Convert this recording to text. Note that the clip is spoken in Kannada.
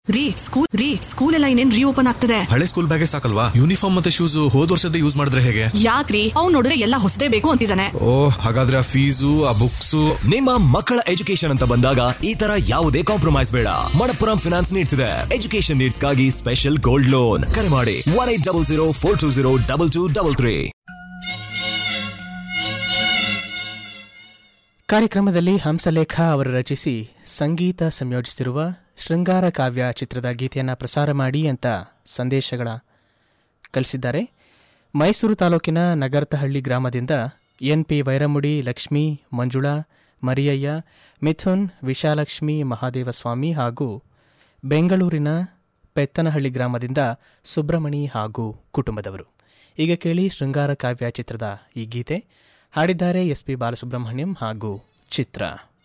ರೀ ಸ್ಕೂಲ್ ರೀ ಸ್ಕೂಲ್ ಎಲ್ಲ ಇನ್ನೇನ್ ರೀಓಪನ್ ಆಗ್ತದೆ ಹಳೆ ಸ್ಕೂಲ್ ಬ್ಯಾಗೇ ಸಾಕಲ್ವಾ ಯೂನಿಫಾರ್ಮ್ ಮತ್ತೆ ಶೂಸ್ ಹೋದ್ ವರ್ಷದ ಯೂಸ್ ಮಾಡಿದ್ರೆ ಹೇಗೆ ಯಾಕ್ರಿ ಅವ್ನ್ ನೋಡಿದ್ರೆ ಎಲ್ಲ ಹೊಸದೇ ಬೇಕು ಅಂತಿದ್ದಾನೆ ಓ ಹಾಗಾದ್ರೆ ಆ ಫೀಸು ಆ ಬುಕ್ಸು ನಿಮ್ಮ ಮಕ್ಕಳ ಎಜುಕೇಶನ್ ಅಂತ ಬಂದಾಗ ಈ ತರ ಯಾವುದೇ ಕಾಂಪ್ರಮೈಸ್ ಬೇಡ ಮಣಪ್ಪುರಂ ಫಿನಾನ್ಸ್ ನೀಡ್ತಿದೆ ಎಜುಕೇಶನ್ ನೀಡ್ಸ್ಗಾಗಿ ಸ್ಪೆಷಲ್ ಗೋಲ್ಡ್ ಲೋನ್ ಕರೆ ಮಾಡಿ one eight double zero four two zero double two double three ಕಾರ್ಯಕ್ರಮದಲ್ಲಿ ಹಂಸಲೇಖ ಅವರು ರಚಿಸಿ ಸಂಗೀತ ಸಂಯೋಜಿಸಿರುವ ಶೃಂಗಾರ ಕಾವ್ಯ ಚಿತ್ರದ ಗೀತೆಯನ್ನು ಪ್ರಸಾರ ಮಾಡಿ ಅಂತ ಸಂದೇಶಗಳ ಕಳಿಸಿದ್ದಾರೆ ಮೈಸೂರು ತಾಲೂಕಿನ ನಗರತಹಳ್ಳಿ ಗ್ರಾಮದಿಂದ ಎನ್ ಪಿ ವೈರಮುಡಿ ಲಕ್ಷ್ಮಿ ಮಂಜುಳಾ ಮರಿಯಯ್ಯ ಮಿಥುನ್ ವಿಶಾಲಕ್ಷ್ಮಿ ಮಹಾದೇವಸ್ವಾಮಿ ಹಾಗೂ ಬೆಂಗಳೂರಿನ ಪೆತ್ತನಹಳ್ಳಿ ಗ್ರಾಮದಿಂದ ಸುಬ್ರಮಣಿ ಹಾಗೂ ಕುಟುಂಬದವರು ಈಗ ಕೇಳಿ ಶೃಂಗಾರ ಕಾವ್ಯ ಚಿತ್ರದ ಈ ಗೀತೆ ಹಾಡಿದ್ದಾರೆ ಎಸ್ ಪಿ ಬಾಲಸುಬ್ರಹ್ಮಣ್ಯಂ ಹಾಗೂ ಚಿತ್ರ